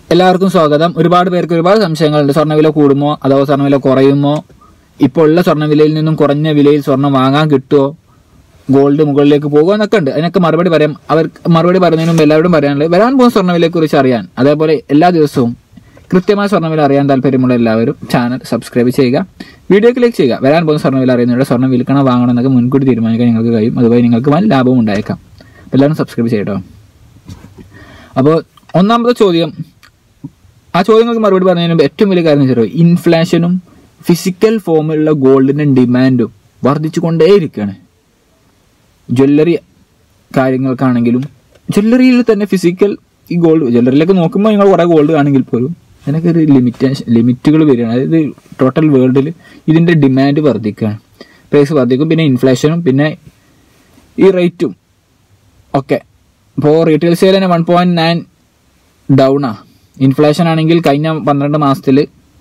എല്ലാവർക്കും സ്വാഗതം ഒരുപാട് പേർക്ക് ഒരുപാട് സംശയങ്ങളുണ്ട് സ്വർണ്ണവില കൂടുമോ അതോ സ്വർണ്ണവില കുറയുമോ ഇപ്പോൾ ഉള്ള സ്വർണ്ണവിലയിൽ നിന്നും കുറഞ്ഞ വിലയിൽ സ്വർണം വാങ്ങാൻ കിട്ടുമോ ഗോൾഡ് മുകളിലേക്ക് പോകുമോ എന്നൊക്കെ ഉണ്ട് അതിനൊക്കെ മറുപടി പറയാം അവർ മറുപടി പറയുന്നതിന് മുമ്പ് എല്ലാവരും പറയാനുള്ളത് വരാൻ പോകുന്ന സ്വർണ്ണവിലയെ കുറിച്ച് അറിയാൻ അതേപോലെ എല്ലാ ദിവസവും കൃത്യമായ സ്വർണ്ണവില അറിയാൻ താല്പര്യമുള്ള എല്ലാവരും ചാനൽ സബ്സ്ക്രൈബ് ചെയ്യുക വീഡിയോക്ക് ലൈക്ക് ചെയ്യുക വരാൻ പോകുന്ന സ്വർണ്ണവില അറിയുന്നവരുടെ സ്വർണ്ണം വിൽക്കണം വാങ്ങണം എന്നൊക്കെ മുൻകൂട്ടി തീരുമാനിക്കാൻ നിങ്ങൾക്ക് കഴിയും അതുവഴി നിങ്ങൾക്ക് വൻ ലാഭവും ഉണ്ടായേക്കാം അപ്പോൾ എല്ലാവരും സബ്സ്ക്രൈബ് ചെയ്യട്ടോ അപ്പോൾ ഒന്നാമത്തെ ചോദ്യം ആ ചോദ്യങ്ങൾക്ക് മറുപടി പറഞ്ഞതിന് മുമ്പ് ഏറ്റവും വലിയ കാര്യം വെച്ചാൽ ഇൻഫ്ലേഷനും ഫിസിക്കൽ ഫോമിലുള്ള ഗോൾഡിന്റെ ഡിമാൻഡും വർദ്ധിച്ചു കൊണ്ടേയിരിക്കുകയാണ് ജ്വല്ലറി കാര്യങ്ങൾക്കാണെങ്കിലും ജ്വല്ലറിയിൽ തന്നെ ഫിസിക്കൽ ഈ ഗോൾഡ് ജ്വല്ലറിയിലൊക്കെ നോക്കുമ്പോൾ നിങ്ങൾ കുറേ ഗോൾഡ് കാണെങ്കിൽ പോലും അതിനൊക്കെ ഒരു ലിമിറ്റേഷൻ ലിമിറ്റുകൾ വരികയാണ് അതായത് ടോട്ടൽ വേൾഡിൽ ഇതിന്റെ ഡിമാൻഡ് വർദ്ധിക്കുകയാണ് പ്രൈസ് വർദ്ധിക്കും പിന്നെ ഇൻഫ്ലേഷനും പിന്നെ ഈ റേറ്റും ഒക്കെ ഇപ്പോൾ റീറ്റെയിൽ സെയിൽ തന്നെ വൺ പോയിന്റ് നയൻ ഡൗണാ ഇൻഫ്ലേഷൻ ആണെങ്കിൽ കഴിഞ്ഞ പന്ത്രണ്ട് മാസത്തിൽ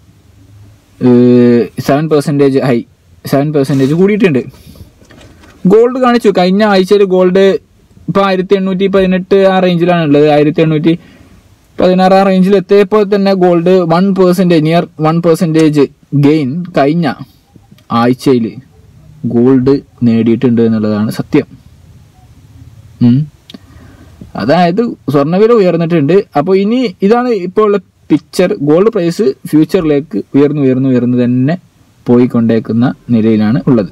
seven percentage high seven percentage കൂടിയിട്ടുണ്ട് ഗോൾഡ് കാണിച്ചു കഴിഞ്ഞ ആഴ്ചയിൽ ഗോൾഡ് ഇപ്പോൾ ആയിരത്തി എണ്ണൂറ്റി പതിനെട്ട് ആ റേഞ്ചിലാണ് ഉള്ളത് ആയിരത്തി എണ്ണൂറ്റി പതിനാറ് ആ റേഞ്ചിൽ എത്തിയപ്പോൾ തന്നെ gold one percentage near one percentage gain കഴിഞ്ഞ ആഴ്ചയിൽ ഗോൾഡ് നേടിയിട്ടുണ്ട് എന്നുള്ളതാണ് സത്യം ഉം. അതായത് സ്വർണ്ണവില ഉയർന്നിട്ടുണ്ട് അപ്പോൾ ഇനി ഇതാണ് ഇപ്പോൾ ഉള്ള പിക്ചർ ഗോൾഡ് പ്രൈസ് ഫ്യൂച്ചറിലേക്ക് ഉയർന്നു ഉയർന്നു ഉയർന്നു തന്നെ പോയിക്കൊണ്ടേക്കുന്ന നിലയിലാണ് ഉള്ളത്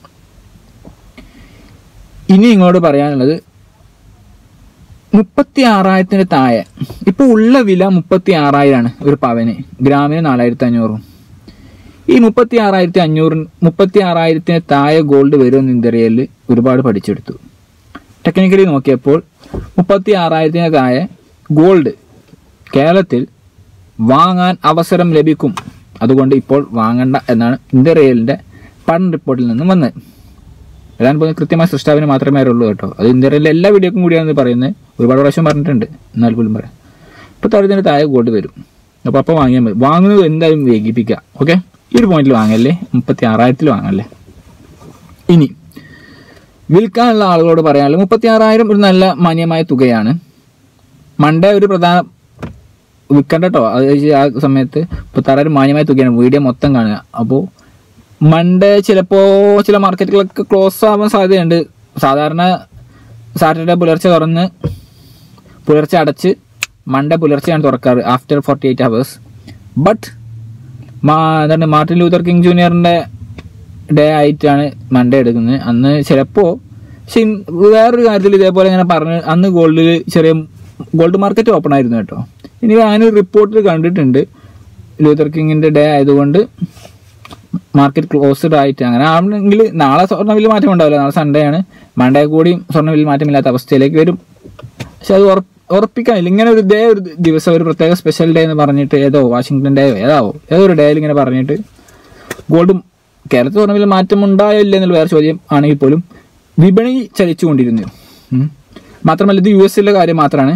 ഇനി ഇങ്ങോട്ട് പറയാനുള്ളത് മുപ്പത്തി ആറായിരത്തിന് താഴെ ഇപ്പോൾ ഉള്ള വില മുപ്പത്തി ആറായിരമാണ് ഒരു പവന് ഗ്രാമിന് നാലായിരത്തി അഞ്ഞൂറും ഈ മുപ്പത്തി ആറായിരത്തി അഞ്ഞൂറിന് മുപ്പത്തി ആറായിരത്തിന് താഴെ ഗോൾഡ് വരുമെന്ന് ഇന്ത്യയിൽ ഒരുപാട് പഠിച്ചെടുത്തു ടെക്നിക്കലി നോക്കിയപ്പോൾ മുപ്പത്തി ആറായിരത്തിന് താഴെ ഗോൾഡ് കേരളത്തിൽ വാങ്ങാൻ അവസരം ലഭിക്കും അതുകൊണ്ട് ഇപ്പോൾ വാങ്ങണ്ട എന്നാണ് ഇന്ത്യ റെയിലിന്റെ പഠന റിപ്പോർട്ടിൽ നിന്നും വന്നത് വരാൻ പോകുന്ന കൃത്യമായ സൃഷ്ടാവിന് മാത്രമേ ഉള്ളൂ കേട്ടോ അത് ഇന്ത്യ റെയിലിലെ എല്ലാ വീഡിയോക്കും കൂടിയാണ് പറയുന്നത് ഒരുപാട് പ്രാവശ്യം പറഞ്ഞിട്ടുണ്ട് എന്നാൽ പോലും പറയാം ഇപ്പോൾ തരത്തിന് താഴെ ഗോൾഡ് വരും അപ്പോൾ അപ്പോൾ വാങ്ങിയാൽ മതി വാങ്ങുന്നത് എന്തായാലും വേഗിപ്പിക്കുക ഓക്കെ ഈ ഒരു പോയിന്റിൽ വാങ്ങല്ലേ മുപ്പത്തി ആറായിരത്തിൽ വാങ്ങല്ലേ ഇനി വിൽക്കാനുള്ള ആളുകളോട് പറയാനുള്ളത് മുപ്പത്തി ആറായിരം ഒരു നല്ല മാന്യമായ തുകയാണ് മൺഡേ ഒരു പ്രധാന വിൽക്കണ്ട കേട്ടോ അത് വെച്ച് ആ സമയത്ത് മുപ്പത്താറായിരം മാന്യമായ തുകയാണ് വീഡിയോ മൊത്തം കാണുക അപ്പോൾ മൺഡേ ചിലപ്പോൾ ചില മാർക്കറ്റുകളൊക്കെ ക്ലോസ് ആവാൻ സാധ്യതയുണ്ട് സാധാരണ സാറ്റർഡേ പുലർച്ചെ തുറന്ന് പുലർച്ചെ അടച്ച് മൺഡേ പുലർച്ചെയാണ് തുറക്കാറ് after forty eight hours but മാ എന്താണ് മാർട്ടിൻ ലൂതർ കിങ് ജൂനിയറിന്റെ ഡേ ആയിട്ടാണ് മൺഡേ എടുക്കുന്നത് അന്ന് ചിലപ്പോൾ പക്ഷെ ഇൻ- വേറൊരു കാര്യത്തിൽ ഇതേപോലെ ഇങ്ങനെ പറഞ്ഞ് അന്ന് ഗോൾഡിൽ ചെറിയ ഗോൾഡ് മാർക്കറ്റ് ഓപ്പൺ ആയിരുന്നു കേട്ടോ ഇനി ഞാനൊരു റിപ്പോർട്ടിൽ കണ്ടിട്ടുണ്ട് ലൂതർ കിങ്ങിന്റെ ഡേ ആയതുകൊണ്ട് മാർക്കറ്റ് ക്ലോസ്ഡ് ആയിട്ട് അങ്ങനെ ആണെങ്കിൽ നാളെ സ്വർണ്ണവിൽ മാറ്റം ഉണ്ടാവില്ല നാളെ സൺഡേ ആണ് മൺഡേ കൂടി സ്വർണ്ണവിൽ മാറ്റമില്ലാത്ത അവസ്ഥയിലേക്ക് വരും പക്ഷെ അത് ഉറപ്പ് ഉറപ്പിക്കാനില്ല ഇങ്ങനെ ഒരു ഡേ ഒരു ദിവസം ഒരു പ്രത്യേക സ്പെഷ്യൽ ഡേ എന്ന് പറഞ്ഞിട്ട് ഏതോ വാഷിങ്ടൺ ഡേയോ ഏതാവോ ഏതോ ഒരു ഡേയിൽ ഇങ്ങനെ പറഞ്ഞിട്ട് ഗോൾഡ് കേരളത്തിൽ സ്വർണ്ണവിൽ മാറ്റം ഉണ്ടായോ ഇല്ല എന്നുള്ള വേറെ ചോദ്യം ആണെങ്കിൽ പോലും വിപണി ചലിച്ചുകൊണ്ടിരുന്നു ഉം. മാത്രമല്ല ഇത് യു എസിലെ കാര്യം മാത്രമാണ്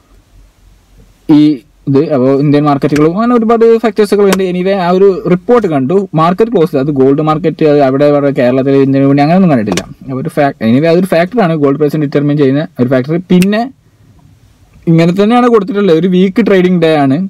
ഈ ഇത് അപ്പോൾ ഇന്ത്യൻ മാർക്കറ്റുകളും അങ്ങനെ ഒരുപാട് ഫാക്ടേഴ്സുകൾ ഉണ്ട് എനിവേ ആ ഒരു റിപ്പോർട്ട് കണ്ടു മാർക്കറ്റ് ക്ലോസ് അത് ഗോൾഡ് മാർക്കറ്റ് അത് അവിടെ ഇവിടെ കേരളത്തിൽ ഇന്ത്യൻ വിപണി അങ്ങനെയൊന്നും കണ്ടിട്ടില്ല അപ്പോൾ ഒരു ഫാക്ട് എനിവേ അതൊരു ഫാക്ടറാണ് ഗോൾഡ് പ്രൈസ് ഡിറ്റർമിൻ ചെയ്യുന്ന ഒരു ഫാക്ടർ പിന്നെ ഇങ്ങനെ തന്നെയാണ് കൊടുത്തിട്ടുള്ളത് ഒരു വീക്ക് ട്രേഡിംഗ് ഡേ ആണ്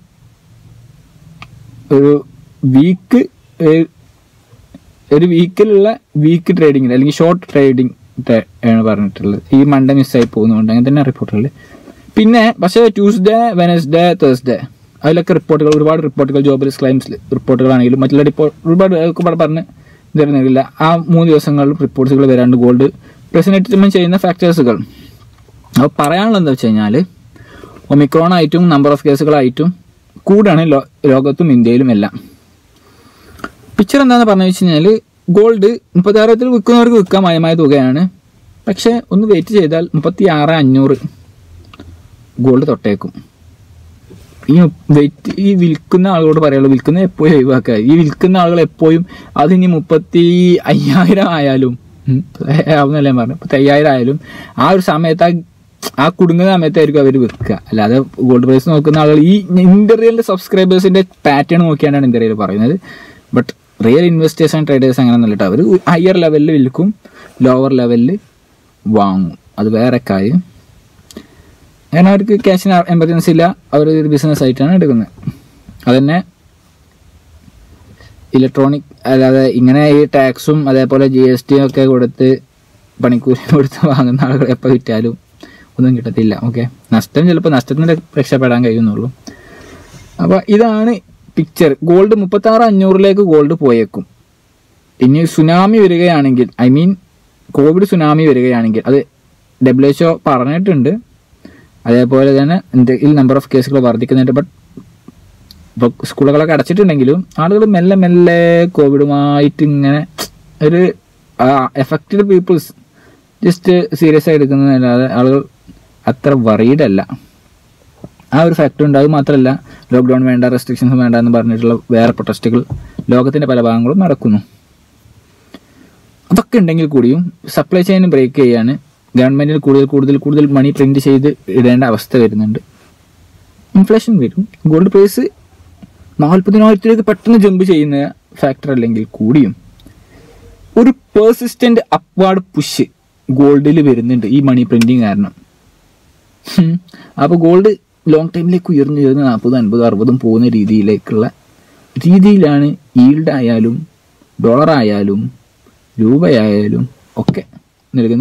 ഒരു വീക്ക് ഒരു വീക്കിലുള്ള വീക്ക് ട്രേഡിംഗ് അല്ലെങ്കിൽ ഷോർട്ട് ട്രേഡിംഗ് ആണ് പറഞ്ഞിട്ടുള്ളത് ഈ മൺഡേ മിസ്സായി പോകുന്നുണ്ട് അങ്ങനെ തന്നെ റിപ്പോർട്ടുകൾ പിന്നെ പക്ഷേ ട്യൂസ്ഡേ വെനസ്ഡേ തേഴ്സ്ഡേ അതിലൊക്കെ റിപ്പോർട്ടുകൾ ഒരുപാട് റിപ്പോർട്ടുകൾ ജോബിലസ് ക്ലൈംസ് റിപ്പോർട്ടുകളാണെങ്കിലും മറ്റുള്ള റിപ്പോർട്ട് ഒരുപാട് അതൊക്കെ ഇവിടെ പറഞ്ഞ് തരുന്നില്ല ആ മൂന്ന് ദിവസങ്ങളിൽ റിപ്പോർട്ട്സുകൾ വരാണ്ട് ഗോൾഡ് പ്രസന്റ് ചെയ്യുന്ന ഫാക്ടേഴ്സുകൾ അപ്പോൾ പറയാനുള്ളത് എന്താ വെച്ച് കഴിഞ്ഞാൽ ഒമിക്രോൺ ആയിട്ടും നമ്പർ ഓഫ് കേസുകളായിട്ടും കൂടാണ് ലോ ലോകത്തും ഇന്ത്യയിലും എല്ലാം പിക്ചർ എന്താന്ന് പറഞ്ഞു വെച്ച് കഴിഞ്ഞാൽ ഗോൾഡ് മുപ്പത്താറായിരത്തിൽ വിൽക്കുന്നവർക്ക് വിൽക്കാൻ മയമായ തുകയാണ് പക്ഷെ ഒന്ന് വെയിറ്റ് ചെയ്താൽ മുപ്പത്തി ആറ് അഞ്ഞൂറ് ഗോൾഡ് തൊട്ടേക്കും ഈ വെയിറ്റ് ഈ വിൽക്കുന്ന ആളുകളോട് പറയുള്ളൂ വിൽക്കുന്നത് എപ്പോഴും ഒഴിവാക്കുക ഈ വിൽക്കുന്ന ആളുകൾ എപ്പോഴും അതിനി മുപ്പത്തി അയ്യായിരം ആയാലും ഉം, ആവുന്നല്ലേ ഞാൻ പറഞ്ഞു മുപ്പത്തി അയ്യായിരം ആയാലും ആ ഒരു സമയത്ത് ആ ആ കുടുങ്ങുന്ന സമയത്തായിരിക്കും അവർ വിൽക്കുക അല്ലാതെ ഗോൾഡ് പ്രൈസ് നോക്കുന്ന ആളുകൾ ഈ ഇന്റർറിയലിന്റെ സബ്സ്ക്രൈബേഴ്സിന്റെ പാറ്റേൺ നോക്കിയാണ് ഇന്റർറിയൽ പറയുന്നത് but real investors and traders അങ്ങനെ നല്ലിട്ട് അവർ ഹയർ ലെവലിൽ വിൽക്കും ലോവർ ലെവലിൽ വാങ്ങും അത് വേറെ കാര്യം കാരണം അവർക്ക് ക്യാഷിന് എമർജൻസി ഇല്ല അവർ ഒരു ബിസിനസ് ആയിട്ടാണ് എടുക്കുന്നത് അതന്നെ ഇലക്ട്രോണിക് അല്ലാതെ ഇങ്ങനെ ഈ ടാക്സും അതേപോലെ ജി എസ് ടി ഒക്കെ കൊടുത്ത് പണിക്കൂലി കൊടുത്ത് വാങ്ങുന്ന ആളുകൾ എപ്പോൾ വിറ്റാലും ഒന്നും കിട്ടത്തില്ല ഓക്കെ നഷ്ടം ചിലപ്പോൾ നഷ്ടത്തിന് ര- രക്ഷപ്പെടാൻ കഴിയുന്നുള്ളൂ അപ്പോൾ ഇതാണ് പിക്ചർ ഗോൾഡ് മുപ്പത്താറ് അഞ്ഞൂറിലേക്ക് ഗോൾഡ് പോയേക്കും ഇനി സുനാമി വരികയാണെങ്കിൽ ഐ മീൻ കോവിഡ് സുനാമി വരികയാണെങ്കിൽ അത് ഡബ്ല്യു എച്ച് ഒ പറഞ്ഞിട്ടുണ്ട് അതേപോലെ തന്നെ എന്തെങ്കിലും നമ്പർ ഓഫ് കേസുകൾ വർദ്ധിക്കുന്നുണ്ട് ബട്ട് ഇപ്പോൾ സ്കൂളുകളൊക്കെ അടച്ചിട്ടുണ്ടെങ്കിലും ആളുകൾ മെല്ലെ മെല്ലെ കോവിഡുമായിട്ട് ഇങ്ങനെ ഒരു എഫക്റ്റഡ് പീപ്പിൾസ് ജസ്റ്റ് സീരിയസ് ആയി എടുക്കുന്നതല്ലാതെ ആളുകൾ അത്ര വറീഡ് അല്ല ആ ഒരു ഫാക്ടർ ഉണ്ട് അത് മാത്രമല്ല ലോക്ക്ഡൗൺ വേണ്ട റെസ്ട്രിക്ഷൻസ് വേണ്ട എന്ന് പറഞ്ഞിട്ടുള്ള വേറെ പ്രൊട്ടസ്റ്റുകൾ ലോകത്തിന്റെ പല ഭാഗങ്ങളും നടക്കുന്നു അതൊക്കെ ഉണ്ടെങ്കിൽ കൂടിയും സപ്ലൈ ചെയിൻ ബ്രേക്ക് ചെയ്യാണ് ഗവൺമെന്റിൽ കൂടുതൽ കൂടുതൽ കൂടുതൽ മണി പ്രിന്റ് ചെയ്ത് ഇടേണ്ട അവസ്ഥ വരുന്നുണ്ട് ഇൻഫ്ലേഷൻ വരും ഗോൾഡ് പ്രൈസ് നാൽപ്പതിനായിരത്തിലേക്ക് പെട്ടെന്ന് ജമ്പ് ചെയ്യുന്ന ഫാക്ടർ അല്ലെങ്കിൽ കൂടിയും ഒരു പേഴ്സിസ്റ്റന്റ് അപ്വാർഡ് പുഷ് ഗോൾഡിൽ വരുന്നുണ്ട് ഈ മണി പ്രിന്റിങ് കാരണം ഹും. അപ്പൊ ഗോൾഡ് ലോങ് ടൈമിലേക്ക് ഉയർന്നു ഉയർന്ന് നാൽപ്പതും അൻപതും അറുപതും പോകുന്ന രീതിയിലേക്കുള്ള രീതിയിലാണ് ഈൽഡ് ആയാലും ഡോളർ ആയാലും രൂപയായാലും ഒക്കെ നൽകുന്ന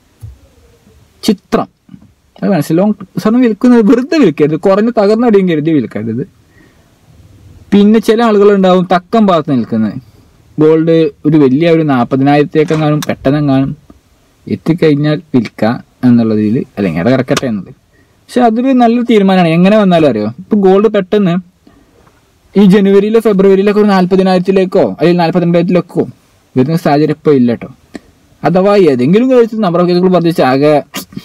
ചിത്രം അത് മനസ്സിലായി ലോങ് സ്വർണ്ണം വിൽക്കുന്നത് വെറുതെ വിൽക്കരുത് കുറഞ്ഞ് തകർന്നടിയും കരുതി വിൽക്കരുത് പിന്നെ ചില ആളുകളുണ്ടാവും തക്കം ഭാഗത്ത് നിൽക്കുന്നത് ഗോൾഡ് ഒരു വലിയ ഒരു നാൽപ്പതിനായിരത്തേക്കെങ്ങാനും പെട്ടെന്നെങ്ങാനും എത്തിക്കഴിഞ്ഞാൽ വിൽക്കാം എന്നുള്ളതിൽ അല്ലെങ്കിൽ അവിടെ കിടക്കട്ടെ എന്നത് പക്ഷെ അതൊരു നല്ലൊരു തീരുമാനമാണ് എങ്ങനെ വന്നാലും അറിയോ ഇപ്പൊ ഗോൾഡ് പെട്ടെന്ന് ഈ ജനുവരിയിലോ ഫെബ്രുവരിയിലൊക്കെ ഒരു നാൽപ്പതിനായിരത്തിലേക്കോ അല്ലെങ്കിൽ നാൽപ്പത്തിരണ്ടായിരത്തിലേക്കോ വരുന്ന സാഹചര്യം ഇപ്പോൾ ഇല്ല കേട്ടോ അഥവാ ഏതെങ്കിലും കഴിച്ച് നമ്പർ കേസുകൾ വർദ്ധിച്ച് ആകെ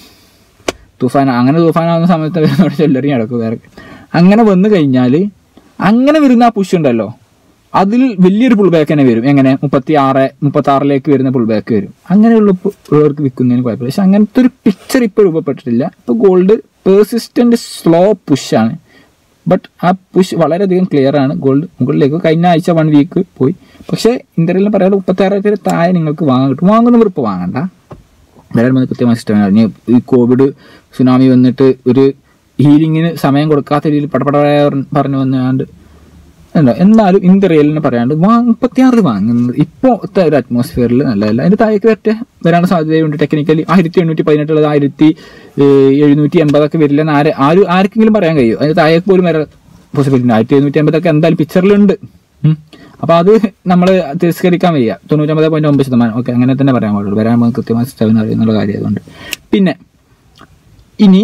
തുഫാൻ അങ്ങനെ തുഫാനാവുന്ന സമയത്ത് വരുന്നോട് ചെല്ലറി നടക്കും വേറെ അങ്ങനെ വന്നു കഴിഞ്ഞാൽ അങ്ങനെ വരുന്ന ആ പുഷ് ഉണ്ടല്ലോ അതിൽ വലിയൊരു പുൾ ബാക്ക് തന്നെ വരും എങ്ങനെ മുപ്പത്തി ആറ് മുപ്പത്തി ആറിലേക്ക് വരുന്ന പുൾ ബാക്ക് വരും അങ്ങനെയുള്ള പു- ഉള്ളവർക്ക് വിൽക്കുന്നതിന് കുഴപ്പമില്ല പക്ഷെ അങ്ങനത്തെ ഒരു പിക്ചർ ഇപ്പോൾ രൂപപ്പെട്ടിട്ടില്ല ഇപ്പോൾ ഗോൾഡ് പേഴ്സിസ്റ്റന്റ് സ്ലോ പുഷാണ് ബട്ട് ആ പുഷ് വളരെയധികം ക്ലിയർ ആണ് ഗോൾഡ് മുകളിലേക്ക് കഴിഞ്ഞ ആഴ്ച വൺ വീക്ക് പോയി പക്ഷേ ഇന്ത്യയിൽ പറയാതെ മുപ്പത്തി ആറായിരത്തിന് താഴെ നിങ്ങൾക്ക് വാങ്ങാൻ കിട്ടും വാങ്ങുന്നവർ ഇപ്പോൾ വാങ്ങണ്ട വരാൻ വന്ന് കൃത്യമായ സിസ്റ്റമാണ് ഇനി ഈ കോവിഡ് സുനാമി വന്നിട്ട് ഒരു ഹീലിങ്ങിന് സമയം കൊടുക്കാത്ത രീതിയിൽ പടപട പറഞ്ഞു വന്നാണ്ട് അല്ല എന്നാലും ഇന്ത്യ റിയലിനെ പറയാണ്ട് വാ- മുപ്പത്തിയാറിൽ വാങ്ങുന്നത് ഇപ്പോഴത്തെ ഒരു അറ്റ്മോസ്ഫിയറിൽ നല്ലതല്ല അതിന്റെ താഴേക്ക് വരട്ടെ വരാനുള്ള സാധ്യതയുണ്ട് ടെക്നിക്കലി ആയിരത്തി എണ്ണൂറ്റി പതിനെട്ടുള്ളത് ആയിരത്തി എഴുന്നൂറ്റി എൺപതൊക്കെ വരില്ലെന്ന് ആര് ആര് ആർക്കെങ്കിലും പറയാൻ കഴിയും അതിന് താഴേക്ക് പോലും വരാൻ പോസിബിലിറ്റി ആയിരത്തി എഴുന്നൂറ്റി എൺപതൊക്കെ എന്തായാലും പിക്ചറിലുണ്ട് ഉം. അപ്പൊ അത് നമ്മൾ തിരസ്കരിക്കാൻ വയ്യ തൊണ്ണൂറ്റൊമ്പത് പോയിന്റ് ഒമ്പത് ശതമാനം ഓക്കെ അങ്ങനെ തന്നെ പറയാൻ പാടുള്ളൂ വരാൻ പോകുന്ന കൃത്യമായ സിസ്റ്റം അറിയുന്നുള്ള കാര്യം അതുകൊണ്ട് പിന്നെ ഇനി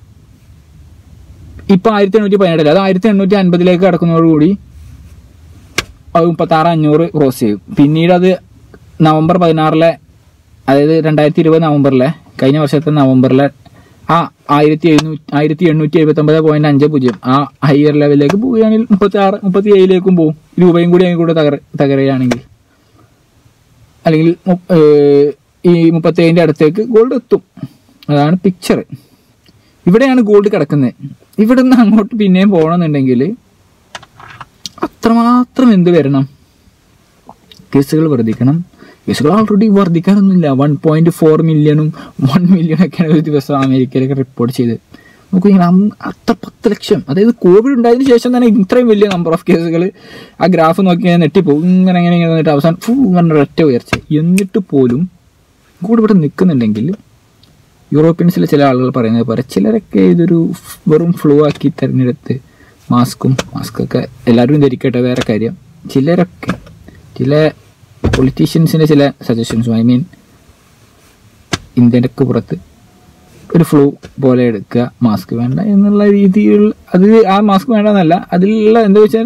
ഇപ്പൊ ആയിരത്തി എണ്ണൂറ്റി പതിനെട്ടിൽ അത് ആയിരത്തി എണ്ണൂറ്റി അൻപതിലേക്ക് കടക്കുന്നതോടുകൂടി അത് മുപ്പത്തി ആറ് അഞ്ഞൂറ് ക്രോസ് ചെയ്യും പിന്നീട് അത് നവംബർ പതിനാറിലെ അതായത് രണ്ടായിരത്തി ഇരുപത് നവംബറിലെ കഴിഞ്ഞ വർഷത്തെ നവംബറിലെ ആ ആയിരത്തി എഴുന്നൂറ്റി ആയിരത്തി എണ്ണൂറ്റി എഴുപത്തി ഒമ്പത് പോയിന്റ് അഞ്ച് പൂജ്യം ആ ഹയർ ലെവലിലേക്ക് പോവുകയാണെങ്കിൽ മുപ്പത്തി ആറ് മുപ്പത്തി ഏഴിലേക്കും പോകും രൂപയും കൂടി അതിൽ കൂടെ തകർ തകരുകയാണെങ്കിൽ അല്ലെങ്കിൽ മു- ഏഹ് ഈ മുപ്പത്തി ഏഴിന്റെ അടുത്തേക്ക് ഗോൾഡ് എത്തും അതാണ് പിക്ചർ ഇവിടെയാണ് ഗോൾഡ് കിടക്കുന്നത് ഇവിടെ നിന്ന് അങ്ങോട്ട് പിന്നെയും പോകണമെന്നുണ്ടെങ്കിൽ അത്രമാത്രം എന്ത് വരണം കേസുകൾ വർദ്ധിക്കണം കേസുകൾ ഓൾറെഡി വർദ്ധിക്കാനൊന്നുമില്ല വൺ പോയിന്റ് ഫോർ മില്യണും വൺ മില്യണും ഒക്കെയാണ് ഒരു ദിവസം അമേരിക്കയിലൊക്കെ റിപ്പോർട്ട് ചെയ്ത് നമുക്ക് ഇങ്ങനെ അം- അത്ര പത്ത് ലക്ഷം അതായത് കോവിഡ് ഉണ്ടായതിനു ശേഷം തന്നെ ഇത്രയും വലിയ നമ്പർ ഓഫ് കേസുകൾ ആ ഗ്രാഫ് നോക്കി ഞാൻ നെട്ടിപ്പോകും ഇങ്ങനെ ഇങ്ങനെ ഇങ്ങനെ വന്നിട്ട് അവസാനം ഫൂ പറഞ്ഞ ഒറ്റ ഉയർച്ച എന്നിട്ട് പോലും കൂടെ ഇവിടെ നിൽക്കുന്നുണ്ടെങ്കിൽ യൂറോപ്യൻസിലെ ചില ആളുകൾ പറയുന്നത് പോലെ ചിലരൊക്കെ ഇതൊരു ഫ് വെറും ഫ്ലൂ ആക്കി തിരഞ്ഞെടുത്ത് മാസ്കും മാസ്കൊക്കെ എല്ലാവരും ധരിക്കട്ടെ വേറെ കാര്യം ചിലരൊക്കെ ചില പൊളിറ്റീഷ്യൻസിൻ്റെ ചില സജഷൻസും ഐ മീൻ ഇന്ത്യൻ്റെ ഒക്കെ പുറത്ത് ഒരു ഫ്ലൂ പോലെ എടുക്കുക മാസ്ക് വേണ്ട എന്നുള്ള രീതിയിൽ അത് ആ മാസ്ക് വേണ്ടെന്നല്ല അതിലുള്ള എന്താ വെച്ചാൽ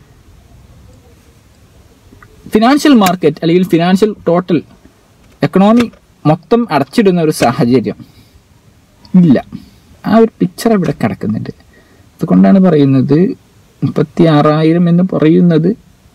ഫിനാൻഷ്യൽ മാർക്കറ്റ് അല്ലെങ്കിൽ ഫിനാൻഷ്യൽ ടോട്ടൽ എക്കണോമി മൊത്തം അടച്ചിടുന്ന ഒരു സാഹചര്യം ഇല്ല ആ ഒരു പിക്ചർ അവിടെ കിടക്കുന്നുണ്ട് അതുകൊണ്ടാണ് പറയുന്നത് മുപ്പത്തി ആറായിരം എന്ന് പറയുന്നത്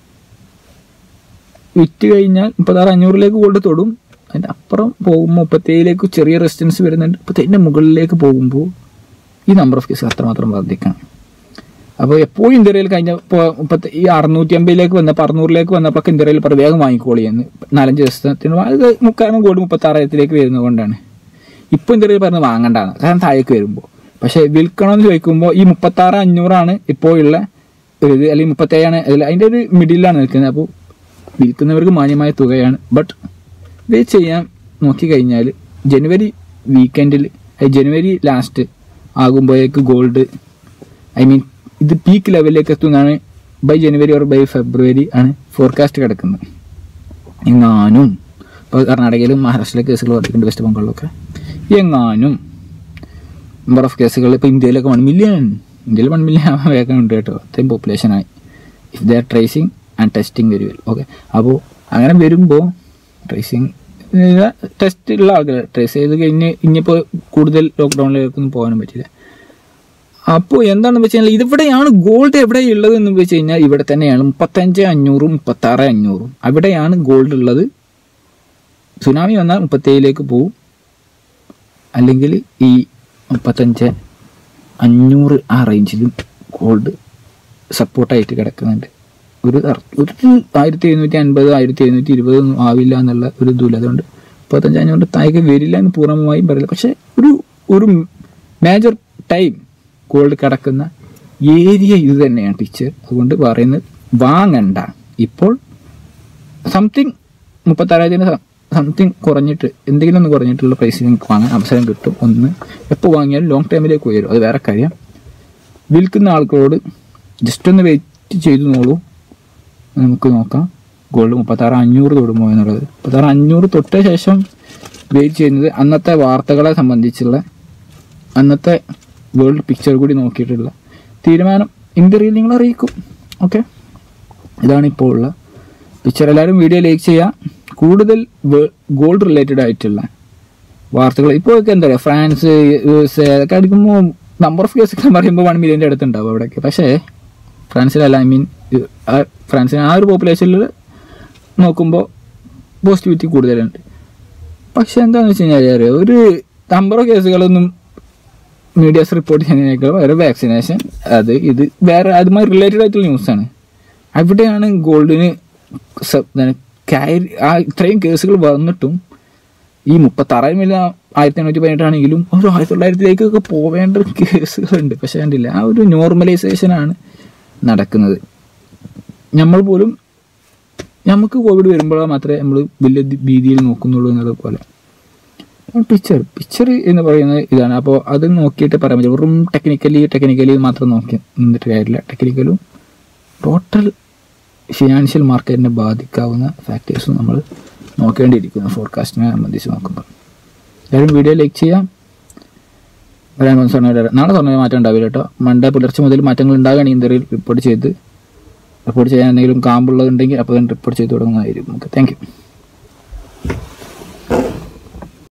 വിറ്റ് കഴിഞ്ഞാൽ മുപ്പത്താറ് അഞ്ഞൂറിലേക്ക് ഗോൾഡ് തൊടും അതിൻ്റെ അപ്പുറം പോകുമ്പോൾ മുപ്പത്തേഴിലേക്ക് ചെറിയ റെസിസ്റ്റൻസ് വരുന്നുണ്ട് മുപ്പത്തേഴിൻ്റെ മുകളിലേക്ക് പോകുമ്പോൾ ഈ നമ്പർ ഓഫ് കേസ് അത്രമാത്രം വർദ്ധിക്കണം അപ്പോൾ എപ്പോഴും ഇന്ത്യയിൽ കഴിഞ്ഞ ഇപ്പോൾ മുപ്പത്തി ഈ അറുന്നൂറ്റി അമ്പതിലേക്ക് വന്നപ്പോൾ അറുന്നൂറിലേക്ക് വന്നപ്പോൾ ഇന്ത്യയിൽ പറ വേഗം വാങ്ങിക്കോളി എന്ന് നാലഞ്ച് ദിവസത്തിന് അത് മുക്കാലും ഗോൾഡ് മുപ്പത്തി ആറായിരത്തിലേക്ക് വരുന്നത് കൊണ്ടാണ് ഇപ്പോൾ ഇന്ത്യയിൽ പറഞ്ഞ് വാങ്ങണ്ടാന്ന് കാരണം താഴേക്ക് വരുമ്പോൾ പക്ഷെ വിൽക്കണമെന്ന് ചോദിക്കുമ്പോൾ ഈ മുപ്പത്തി ആറ് അഞ്ഞൂറാണ് ഇപ്പോൾ ഉള്ള ഒരു ഇത് അല്ലെങ്കിൽ മുപ്പത്തേഴാണ് അതിൽ അതിൻ്റെ ഒരു മിഡിലാണ് നിൽക്കുന്നത് അപ്പോൾ വിൽക്കുന്നവർക്ക് മാന്യമായ തുകയാണ് ബട്ട് ഇത് ചെയ്യാൻ നോക്കിക്കഴിഞ്ഞാൽ ജനുവരി വീക്കെൻഡിൽ ജനുവരി ലാസ്റ്റ് ആകുമ്പോഴേക്ക് ഗോൾഡ് ഐ മീൻ ഇത് പീക്ക് ലെവലിലേക്ക് എത്തുന്നതാണ് by January or by February ആണ് ഫോർകാസ്റ്റ് കിടക്കുന്നത് എങ്ങാനും ഇപ്പോൾ കർണാടകയിലും മഹാരാഷ്ട്രയിലെ കേസുകൾ വർദ്ധിക്കുന്നുണ്ട് വെസ്റ്റ് ബംഗാളിലൊക്കെ എങ്ങാനും നമ്പർ ഓഫ് കേസുകൾ ഇപ്പോൾ ഇന്ത്യയിലൊക്കെ വൺ മില്യൺ ഇന്ത്യയിൽ വൺ മില്യൺ ആവാൻ വേഗം ഉണ്ട് കേട്ടോ അത്രയും പോപ്പുലേഷനായി if the are tracing and testing very well okay അപ്പോൾ അങ്ങനെ വരുമ്പോൾ ട്രേസിങ് ടെസ്റ്റ് ഉള്ള ആൾക്കാർ ട്രേസ് ചെയ്ത് കഴിഞ്ഞ് ഇനിയിപ്പോൾ കൂടുതൽ ലോക്ക്ഡൗണിലേക്കൊന്നും പോകാനും പറ്റില്ല അപ്പോൾ എന്താണെന്ന് വെച്ച് കഴിഞ്ഞാൽ ഇതിവിടെയാണ് ഗോൾഡ് എവിടെയുള്ളത് എന്ന് വെച്ച് കഴിഞ്ഞാൽ ഇവിടെ തന്നെയാണ് മുപ്പത്തഞ്ച് അഞ്ഞൂറും മുപ്പത്താറ് അഞ്ഞൂറും അവിടെയാണ് ഗോൾഡ് ഉള്ളത് സുനാമി വന്നാൽ മുപ്പത്തേഴിലേക്ക് പോവും അല്ലെങ്കിൽ ഈ മുപ്പത്തഞ്ച് അഞ്ഞൂറ് ആ റേഞ്ചിലും ഗോൾഡ് സപ്പോർട്ടായിട്ട് കിടക്കുന്നുണ്ട് ഒരു അർ- ഒരു ആയിരത്തി എഴുന്നൂറ്റി അൻപത് ആയിരത്തി എഴുന്നൂറ്റി ഇരുപത് ഒന്നും ആവില്ല എന്നുള്ള ഒരു ഇതുമില്ല അതുകൊണ്ട് മുപ്പത്തഞ്ച് അഞ്ഞൂറ് താഴേക്ക് വരില്ല എന്ന് പൂർണ്ണമായും പറയില്ല പക്ഷെ ഒരു ഒരു മേജർ ടൈം ഗോൾഡ് കിടക്കുന്ന ഏരിയ ഇത് തന്നെയാണ് പിക്ചർ അതുകൊണ്ട് പറയുന്നത് വാങ്ങണ്ട ഇപ്പോൾ സംതിങ് മുപ്പത്താറായിരത്തിന് സംതിങ് കുറഞ്ഞിട്ട് എന്തെങ്കിലും ഒന്ന് കുറഞ്ഞിട്ടുള്ള പ്രൈസിൽ നിങ്ങൾക്ക് വാങ്ങാൻ അവസരം കിട്ടും ഒന്ന് എപ്പോൾ വാങ്ങിയാലും ലോങ് ടൈമിലേക്ക് വരും അത് വേറെ കാര്യം വിൽക്കുന്ന ആൾക്കാരോട് ജസ്റ്റ് ഒന്ന് വെയിറ്റ് ചെയ്തു നോളൂ നമുക്ക് നോക്കാം ഗോൾഡ് മുപ്പത്താറ് അഞ്ഞൂറ് തൊടുമോ എന്നുള്ളത് മുപ്പത്താറ് അഞ്ഞൂറ് തൊട്ട ശേഷം വെയിറ്റ് ചെയ്യുന്നത് അന്നത്തെ വാർത്തകളെ സംബന്ധിച്ചുള്ള അന്നത്തെ വേൾഡ് പിക്ചർ കൂടി നോക്കിയിട്ടുള്ള തീരുമാനം ഇന്ത്യയിൽ നിങ്ങൾ അറിയിക്കും ഓക്കെ ഇതാണ് ഇപ്പോൾ ഉള്ള പിക്ചർ എല്ലാവരും വീഡിയോ ലൈക്ക് ചെയ്യുക കൂടുതൽ ഗോൾഡ് റിലേറ്റഡ് ആയിട്ടുള്ള വാർത്തകൾ ഇപ്പോൾ ഒക്കെ എന്താ പറയുക ഫ്രാൻസ് യു എസ് എ അതൊക്കെ അടിക്കുമ്പോൾ നമ്പർ ഓഫ് കേസുകൾ പറയുമ്പോൾ വൺ മില്യൻ്റെ അടുത്തുണ്ടാവും അവിടെയൊക്കെ പക്ഷേ ഫ്രാൻസിലല്ല ഐ മീൻ ഫ്രാൻസിന് ആ ഒരു പോപ്പുലേഷനിൽ നോക്കുമ്പോൾ പോസിറ്റിവിറ്റി കൂടുതലുണ്ട് പക്ഷെ എന്താണെന്ന് വെച്ച് കഴിഞ്ഞാൽ അറിയാം ഒരു നമ്പർ ഓഫ് കേസുകളൊന്നും മീഡിയാസ് റിപ്പോർട്ട് ചെയ്യുന്നതിനേക്കാൾ വേറെ വാക്സിനേഷൻ അത് ഇത് വേറെ അതുമായി റിലേറ്റഡ് ആയിട്ടുള്ള ന്യൂസാണ് അവിടെയാണ് ഗോൾഡിന് സ- എന്താണ് കയറി ആ ഇത്രയും കേസുകൾ വന്നിട്ടും ഈ മുപ്പത്താറായിരം മില്ല ആയിരത്തി എണ്ണൂറ്റി പതിനെട്ടാണെങ്കിലും ഒരു ആയിരത്തി തൊള്ളായിരത്തിലേക്കൊക്കെ പോവേണ്ട കേസുകളുണ്ട് പക്ഷെ കണ്ടില്ല ആ ഒരു നോർമലൈസേഷനാണ് നടക്കുന്നത് നമ്മൾ പോലും നമുക്ക് കോവിഡ് വരുമ്പോൾ മാത്രമേ നമ്മൾ വലിയ ദി- ഭീതിയിൽ നോക്കുന്നുള്ളൂ എന്നത് പോലെ പിക്ചർ പിക്ചർ എന്ന് പറയുന്നത് ഇതാണ് അപ്പോൾ അത് നോക്കിയിട്ട് പറയാൻ പറ്റും വെറും ടെക്നിക്കലി ടെക്നിക്കലി മാത്രം നോക്കി നിന്നിട്ട് കാര്യമില്ല ടെക്നിക്കലും ടോട്ടൽ ഫിനാൻഷ്യൽ മാർക്കറ്റിനെ ബാധിക്കാവുന്ന ഫാക്ടേഴ്സും നമ്മൾ നോക്കേണ്ടിയിരിക്കുന്നു ഫോർകാസ്റ്റിനെ സംബന്ധിച്ച് നോക്കുമ്പോൾ എല്ലാവരും വീഡിയോ ലൈക്ക് ചെയ്യാം വരാൻ പോകുന്ന സ്വർണ്ണ നാളെ സ്വർണ്ണ മാറ്റം ഉണ്ടാവില്ല കേട്ടോ മൺഡേ പുലർച്ചെ മുതൽ മാറ്റങ്ങൾ ഉണ്ടാകുകയാണെങ്കിൽ ഇന്ത്യയിൽ റിപ്പോർട്ട് ചെയ്ത് റിപ്പോർട്ട് ചെയ്യാൻ എന്തെങ്കിലും കാമ്പുള്ളതുണ്ടെങ്കിൽ അപ്പോൾ റിപ്പോർട്ട് ചെയ്ത് തുടങ്ങുന്നതായിരിക്കും ഓക്കെ താങ്ക് യു